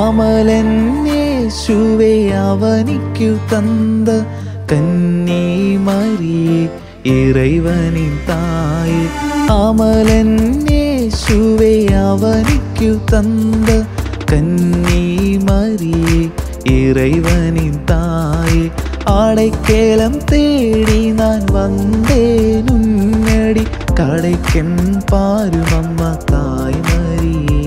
അമലന്നേശുവേ അവനിക്കു തந்த കന്നീ മരിയേ ഇറൈവനിൻ തായേ അമലന്നേശുവേ അവനിക്കു തந்த കന്നീ മരിയേ ഇറൈവനിൻ തായേ அடைக்கேலம் தேடி நான் வந்தேன் உன்னடி கடைக்கென் பாரும் அம்மா தாய் மரியே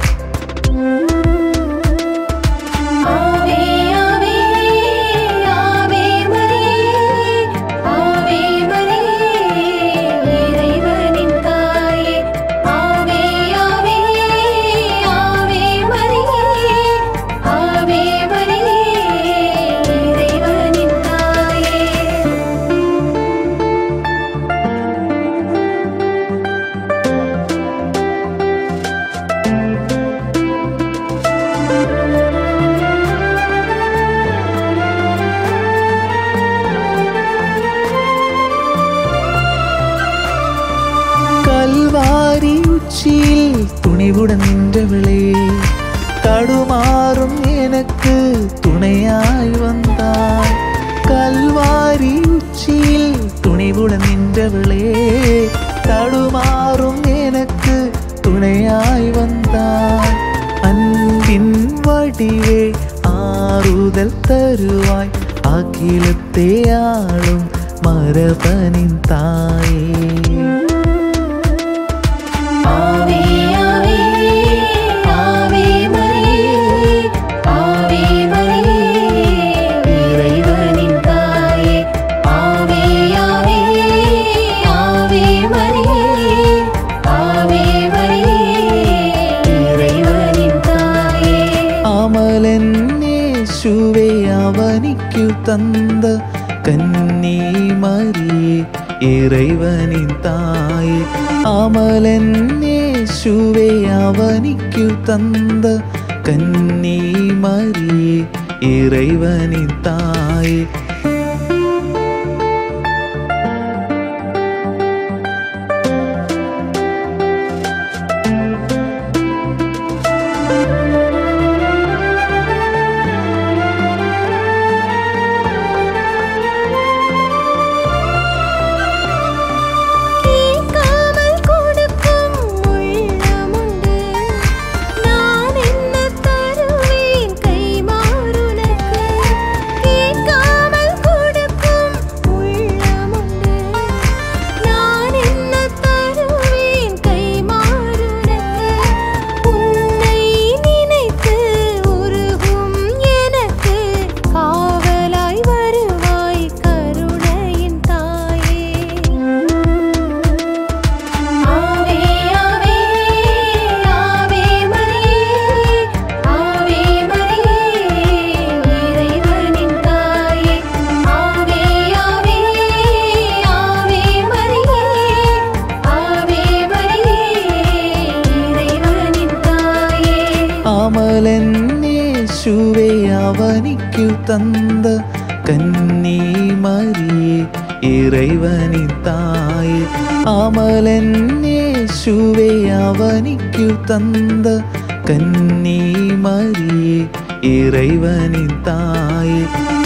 ആവേ ആവേ ആവേ മരിയേ ആവേ മരിയേ ഇறைவனின் தாயே ആവേ ആവേ ആവേ മരിയേ ആവേ മരിയേ ഇறைவனின் தாயே കൽവാരി ഉച്ചിയിൽ തുണിവുടൻ നിன்றവളേ തടുമാറും എനക്ക് തുണയായി വந்தாய் കൽവാരി ഉച്ചിയിൽ തുണിവുടൻ നിன்றവളേ തടുമാറും എനക്ക് തുണയായി വந்தாய் അൻപിൻ വടിവേ ആറുതൽ തരുവാய் അഖിലത്തെ ആളും മരപനിൻ തായേ ആവേ ആവേ ആവേ മരിയേ ആവേ മരിയേ ഇறைவனின் தாயே ആവേ ആവേ ആവേ മരിയേ ആവേ മരിയേ ഇறைவனின் தாயே അമലന്നേശുവേ അവനിക്കു തந்த കന്നീ മരിയേ ഇറൈവനിൻ തായേ അമലന്നേശുവേ അവനിക്കു തந்த കന്നീ മരിയേ ഇറൈവനിൻ തായേ കേൾക്കാமல் കൊടുക്കും ഉള്ളമുണ്ട് ഞാൻ என்ன தருவேன் கைமாறுனக்கு കേൾക്കാமல் கொடுக்கும் உள்ளமுണ്ട് நான் என்ன தருவேன் கைமாறுனக்கு உன்னை நினைத்து உருகும் எனக்கு காவலாய் வருவாய் கருணையின் தாயே ആവേ ആവേ ആവേ മരിയേ ആവേ മരിയേ ഇறைவனின் தாயே ആവേ ആവേ ആവേ മരിയേ ആവേ മരിയേ ഇறைவனின் தாயே അമലന്നേശുവേ അവനിക്കു തந்த കന്നീ മരിയേ ഇറൈവനിൻ തായേ അമലന്നേശുവേ അവനിക്കു തந்த കന്നീ മരിയേ ഇറൈവനിൻ തായേ